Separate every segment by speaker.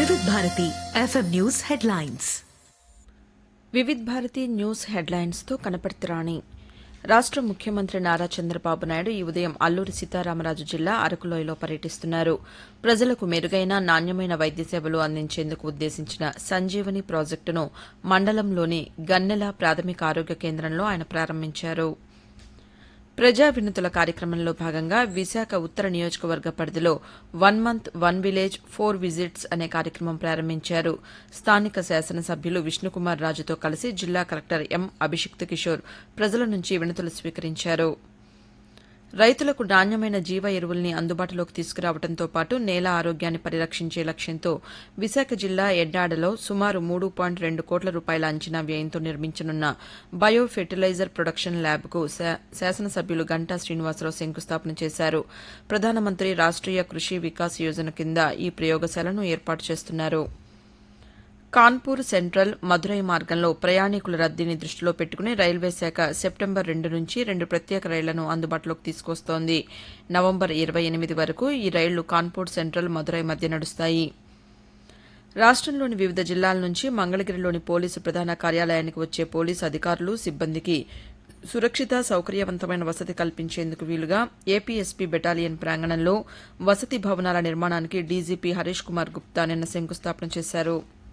Speaker 1: వివిధ Bharati FM news headlines
Speaker 2: Vividh Bharati news హెడ్లైన్స్తో కనపర్తి రాణి రాష్ట ముఖ్యమంత్రి నారా చంద్రబాబు నాయుడు ఈ ఉదయం అల్లూరి సీతారామరాజు జిల్లా అరకులోయలో పర్యటిస్తున్నారు ప్రజలకు మెరుగైన నాణ్యమైన వైద్య సేవలు అందించేందుకు ఉద్దేశించిన సంజీవని ప్రాజెక్టును మండలంలోని గన్నెల ప్రాథమిక ఆరోగ్య కేంద్రంలో ఆయన ప్రారంభించారు ప్రజా వినతుల కార్యక్రమంలో భాగంగా విశాఖ ఉత్తర నియోజకవర్గ పరిధిలో one month one village four visits అనే కార్యక్రమం ప్రారంభించారు స్థానిక శాసనసభ్యులు విష్ణుకుమార్ రాజుతో కలిసి జిల్లా కలెక్టర్ ఎం అభిషిక్త్ కిషోర్ ప్రజల నుంచి వినతులు స్వీకరించారు రైతులకు నాణ్యమైన జీవ ఎరువుల్ని అందుబాటులోకి తీసుకురావడంతో పాటు నేల ఆరోగ్యాన్ని పరిరక్షించే లక్ష్యంతో విశాఖ జిల్లా ఎడ్డాడలో సుమారు మూడు పాయింట్ రెండు కోట్ల రూపాయల అంచనా వ్యయంతో నిర్మించనున్న బయో ఫెర్టిలైజర్ ప్రొడక్షన్ ల్యాబ్కు శా- శాసనసభ్యులు గంటా శ్రీనివాసరావు శంకుస్థాపన చేశారు ప్రధానమంత్రి రాష్ట్రీయ కృషి వికాస్ యోజన కింద ఈ ప్రయోగశాలను ఏర్పాటు చేస్తున్నారు కాన్పూర్ సెంట్రల్ మదురై మార్గంలో ప్రయాణికుల రద్దీని దృష్టిలో పెట్టుకుని రైల్వే శాఖ సెప్టెంబర్ రెండు నుంచి రెండు ప్రత్యేక రైళ్లను అందుబాటులోకి తీసుకొస్తోంది నవంబర్ ఇరవై ఎనిమిది వరకు ఈ రైళ్లు కాన్పూర్ సెంట్రల్ మదురై మధ్య నడుస్తాయి రాష్టంలోని వివిధ జిల్లాల నుంచి మంగళగిరిలోని పోలీసు ప్రధాన కార్యాలయానికి వచ్చే పోలీసు అధికారులు సిబ్బందికి సురక్షిత సౌకర్యవంతమైన వసతి కల్పించేందుకు వీలుగా ఏపీఎస్పీ బెటాలియన్ ప్రాంగణంలో వసతి భవనాల నిర్మాణానికి డీజీపీ హరీష్ కుమార్ గుప్తా నిన్న శంకుస్థాపన చేశారు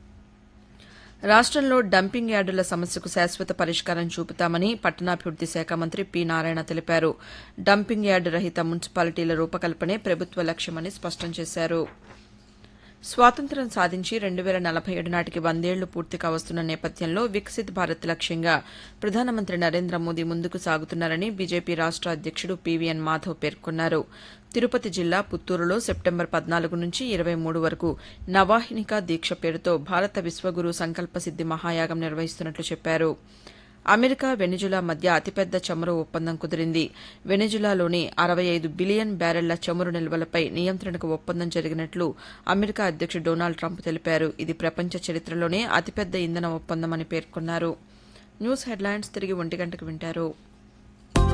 Speaker 2: రాష్టంలో డంపింగ్ యార్డుల సమస్యకు శాశ్వత పరిష్కారం చూపుతామని పట్టణాభివృద్ది శాఖ మంత్రి పి నారాయణ తెలిపారు డంపింగ్ యార్డు రహిత మున్సిపాలిటీల రూపకల్పనే ప్రభుత్వ లక్ష్యమని స్పష్టం చేశారు స్వాతంత్ర్యం సాధించి రెండు వేల నలభై ఏడు నాటికి వందేళ్లు పూర్తి కావస్తున్న నేపథ్యంలో వికసిత్ భారత్ లక్ష్యంగా ప్రధానమంత్రి నరేంద్ర మోదీ ముందుకు సాగుతున్నారని బీజేపీ రాష్ట అధ్యక్షుడు పీవీఎన్ మాధవ్ పేర్కొన్నారు తిరుపతి జిల్లా పుత్తూరులో సెప్టెంబర్ పద్నాలుగు నుంచి ఇరవై మూడు వరకు నవాహినికా దీక్ష పేరుతో భారత విశ్వగురు సంకల్ప సిద్ది మహాయాగం నిర్వహిస్తున్నట్లు చెప్పారు అమెరికా వెనిజులా మధ్య అతిపెద్ద చమురు ఒప్పందం కుదిరింది వెనిజులాలోని అరవై ఐదు బిలియన్ బ్యారెళ్ల చమురు నిల్వలపై నియంత్రణకు ఒప్పందం జరిగినట్లు అమెరికా అధ్యక్షుడు డొనాల్డ్ ట్రంప్ తెలిపారు ఇది ప్రపంచ చరిత్రలోనే అతిపెద్ద ఇంధన ఒప్పందమని పేర్కొన్నారు న్యూస్ హెడ్లైన్స్ తిరిగి ఒంటి గంటకు వింటారు